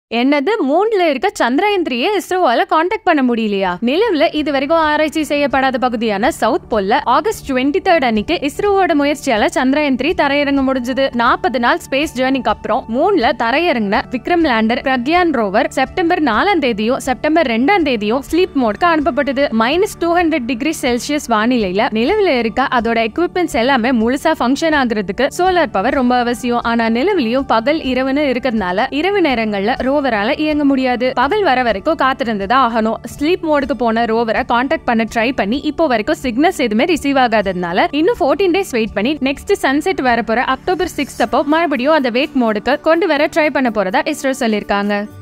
என்னது மூன்ல இருக்க சந்திரயான் த்ரீயை இஸ்ரோவால காண்டாக்ட் பண்ண முடியலையா நிலவுல இது வரைக்கும் ஆராய்ச்சி செய்யப்படாத பகுதியான சவுத் போல்ல ஆகஸ்ட் டுவெண்ட்டி தேர்ட் அன்னைக்கு இஸ்ரோவோட முயற்சியால சந்திரயான் த்ரீ தரையிறங்க முடிஞ்சது நாற்பது நாள் ஸ்பேஸ் ஜேர்னிக்கு அப்புறம் மூன்ல தரையிறங்கின Vikram lander Pragyan rover September நாலாம் தேதியும் செப்டம்பர் ரெண்டாம் தேதியும் ஸ்லீப் மோட்க்கு அனுப்பப்பட்டது minus two hundred degree Celsius வானிலையில நிலவுல இருக்க அதோட எக்யூப்மெண்ட்ஸ் எல்லாமே முழுசா ஃபங்க்ஷன் ஆகுறதுக்கு சோலார் பவர் ரொம்ப அவசியம் ஆனா நிலவுலயும் பகல் இரவுன்னு இருக்கிறதுனால இரவு நேரங்கள்ல ரோவரால இயங்க முடியாது பகல் வர வரைக்கும் காத்திருந்துதான் ஆகணும் ஸ்லீப் மோடுக்கு போன ரோவரை காண்டாக்ட் பண்ண ட்ரை பண்ணி இப்போ வரைக்கும் சிக்னல்ஸ் எதுவுமே ரிசீவ் ஆகாததுனால இன்னும் ஃபோர்டீன் டேஸ் வெயிட் பண்ணி நெக்ஸ்ட் சன்செட் வர போற அக்டோபர் சிக்ஸ்த் அப்போ மறுபடியும் அந்த வேக் மோடுக்கு கொண்டு வர ட்ரை பண்ண போறதா இஸ்ரோ சொல்லியிருக்காங்க